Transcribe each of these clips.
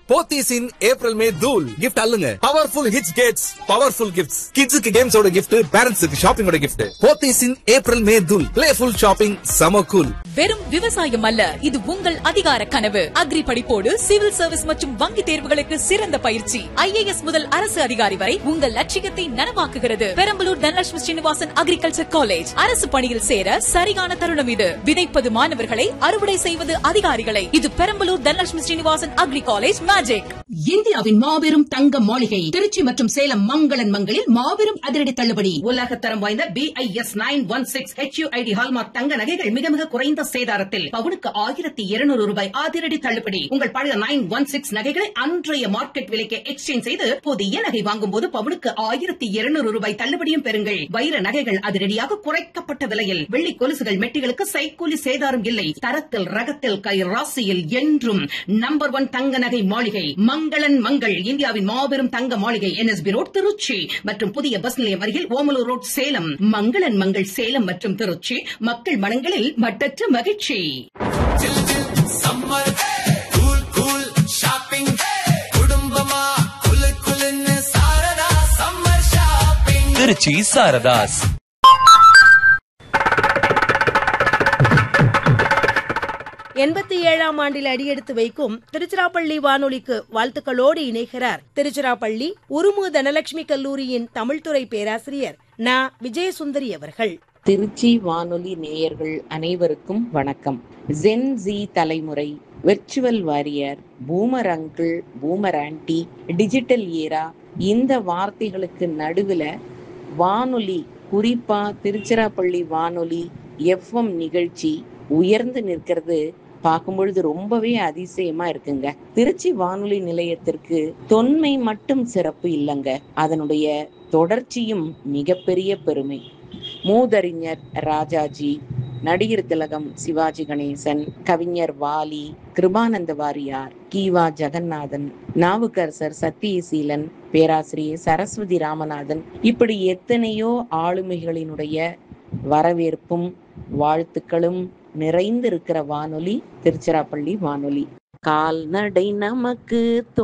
Pothys in April May தூல் gift அல்லுங்க powerful hits கேட்ஸ் பவர்ஃபுல் கிஃப்ட்ஸ் கிட்ஸுக்கு கேம்ஸோட கிஃப்ட் பேரண்ட்ஸுக்கு ஷாப்பிங்கோட gift Pothys in April May தூல் பிளேஃபுல் ஷாப்பிங் சம கூல் வெறும் விவசாயம் அல்ல இது உங்கள் அதிகார கனவு அக்ரி படிப்போடு சிவில் சர்வீஸ் மற்றும் வங்கி தேர்வுகளுக்கு சிறந்த பயிற்சி ஐஏஎஸ் முதல் அரசு அதிகாரி வரை உங்கள் லட்சியத்தை நனவாக்குகிறது பெரம்பலூர் தனலட்சுமி ஸ்ரீனிவாசன் அக்ரிகல்ச்சர் காலேஜ் அரசு பணியில் சேர சரியான தருணம் இது விதைப்பது மாணவர்களை அறுவடை செய்வது அதிகாரிகளை இது Perambalur Dhanalakshmi Srinivasan agri college magic இந்தியாவின் மாபெரும் தங்க மாளிகை திருச்சி மற்றும் சேலம் மங்களன் மங்களில் மாபெரும் அதிரடி தள்ளுபடி உலக தரம் வாய்ந்த B I S nine one six HUID hallmark தங்க நகைகள் மிக மிக குறைந்த சேதாரத்தில் பவுனுக்கு ஆயிரத்தி இருநூறு ரூபாய் அதிரடி தள்ளுபடி உங்கள் பழைய நைன் ஒன் சிக்ஸ் நகைகளை அன்றைய மார்க்கெட் விலைக்கு எக்ஸ்சேஞ்ச் செய்து புதிய நகை வாங்கும் போது பவுனுக்கு ஆயிரத்தி இருநூறு ரூபாய் தள்ளுபடியும் பெறுங்கள் வைர நகைகள் அதிரடியாக குறைக்கப்பட்ட விலையில் வெள்ளி கொலுசுகள் மெட்டிகளுக்கு சைக்கூலி சேதாரம் இல்லை தரத்தில் ரகத்தில் கை ராசியில் என்றும் நம்பர் ஒன் தங்க நகை மாளிகை மங்களன் மங்கள் இந்தியாவின் மாபெரும் தங்க மாளிகை என்எஸ்பி ரோட் திருச்சி மற்றும் புதிய பஸ் நிலையம் அருகில் ஓமலூர் ரோட் சேலம் மங்களன் மங்கள் சேலம் மற்றும் திருச்சி மக்கள் மனங்களில் மட்டற்ற மகிழ்ச்சி சம்மர் கூல் கூல் ஷாப்பிங் குடும்பமா குலு குலுன்னு சாரதா சம்மர் ஷாப்பிங் திருச்சி சாரதாஸ் எண்பத்தி ஏழாம் ஆண்டில் அடியெடுத்து வைக்கும் திருச்சிராப்பள்ளி வானொலிக்கு வாழ்த்துக்களோடு இணைகிறார் திருச்சிராப்பள்ளி உருமு தனலட்சுமி கல்லூரியின் தமிழ்துறை பேராசிரியர் நா விஜயசுந்தரி அவர்கள் திருச்சி வானொலி நேயர்கள் அனைவருக்கும் வணக்கம் ஜென் ஜி தலைமுறை virtual warrior boomer uncle boomer aunty digital era இந்த வார்த்தைகளுக்கு நடுவுல வானொலி குறிப்பா திருச்சிராப்பள்ளி வானொலி எஃப்எம் நிகழ்ச்சி உயர்ந்து நிற்கிறது பார்க்கும் பொழுது ரொம்பவே அதிசயமா இருக்குங்க திருச்சி வானொலி நிலையத்திற்கு தொன்மை மட்டும் சிறப்பு இல்லைங்க அதனுடைய தொடர்ச்சியும் மிகப்பெரிய பெருமை மூதறிஞர் ராஜாஜி நடிகர் திலகம் சிவாஜி கணேசன் கவிஞர் வாலி கிருபானந்த வாரியார் கீவா ஜெகநாதன் நாவுக்கரசர் சத்தியசீலன் பேராசிரியர் சரஸ்வதி ராமநாதன் இப்படி எத்தனையோ ஆளுமைகளினுடைய வரவேற்பும் வாழ்த்துக்களும் நிறைந்திருக்கிற வானொலி திருச்சிராப்பள்ளி வானொலி கால்நடை நமக்கு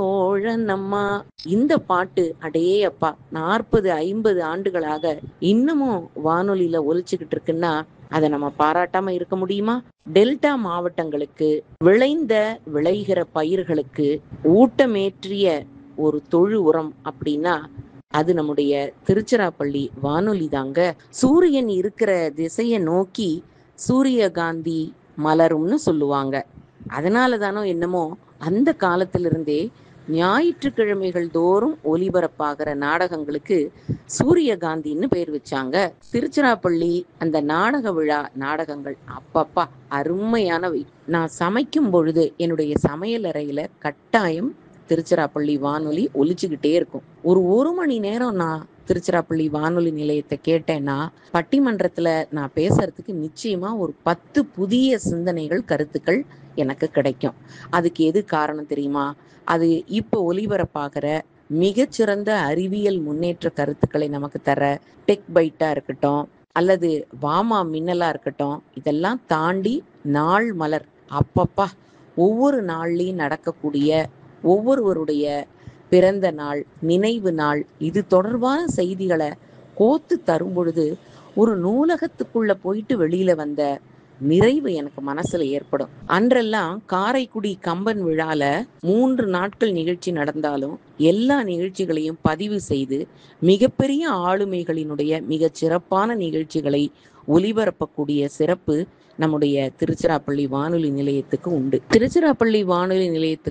தோழனம்மா இந்த பாட்டு அடே அப்பா நாற்பது ஐம்பது ஆண்டுகளாக இன்னமும் வானொலியில ஒலிச்சுக்கிட்டு இருக்குன்னா அதை நம்ம பாராட்டாம இருக்க முடியுமா டெல்டா மாவட்டங்களுக்கு விளைந்த விளைகிற பயிர்களுக்கு ஊட்டமேற்றிய ஒரு தொழு உரம் அப்படின்னா அது நம்முடைய திருச்சிராப்பள்ளி வானொலி தாங்க சூரியன் இருக்கிற திசையை நோக்கி சூரியகாந்தி மலரும்னு சொல்லுவாங்க அதனால தானோ என்னமோ அந்த காலத்திலிருந்தே ஞாயிற்றுக்கிழமைகள் தோறும் ஒலிபரப்பாகிற நாடகங்களுக்கு சூரியகாந்தின்னு பேர் வச்சாங்க திருச்சிராப்பள்ளி அந்த நாடக விழா நாடகங்கள் அப்பப்பா அருமையானவை நான் சமைக்கும் பொழுது என்னுடைய சமையலறையில கட்டாயம் திருச்சிராப்பள்ளி வானொலி ஒலிச்சுக்கிட்டே இருக்கும் ஒரு ஒரு மணி நேரம் நான் திருச்சிராப்பள்ளி வானொலி நிலையத்தை கேட்டேன்னா பட்டிமன்றத்துல நான் பேசுறதுக்கு நிச்சயமா ஒரு பத்து புதிய சிந்தனைகள் கருத்துக்கள் எனக்கு கிடைக்கும் அதுக்கு எது காரணம் தெரியுமா அது இப்போ ஒலிபரப்பாகிற மிகச்சிறந்த அறிவியல் முன்னேற்ற கருத்துக்களை நமக்கு தர டெக் பைட்டா இருக்கட்டும் அல்லது வாமா மின்னலா இருக்கட்டும் இதெல்லாம் தாண்டி நாள் மலர் அப்பப்பா ஒவ்வொரு நாள்லயும் நடக்கக்கூடிய ஒவ்வொருவருடைய பிறந்த நாள் நினைவு நாள் இது தொடர்பான செய்திகளை கோத்து தரும் பொழுது ஒரு நூலகத்துக்குள்ள போயிட்டு வெளியில வந்த நிறைவு எனக்கு மனசுல ஏற்படும் அன்றெல்லாம் காரைக்குடி கம்பன் விழால மூன்று நாட்கள் நிகழ்ச்சி நடந்தாலும் எல்லா நிகழ்ச்சிகளையும் பதிவு செய்து மிகப்பெரிய ஆளுமைகளினுடைய மிகச் சிறப்பான நிகழ்ச்சிகளை ஒலிபரப்பக்கூடிய சிறப்பு நம்முடைய திருச்சிராப்பள்ளி வானொலி நிலையத்துக்கு உண்டு திருச்சிராப்பள்ளி வானொலி நிலையத்துக்கு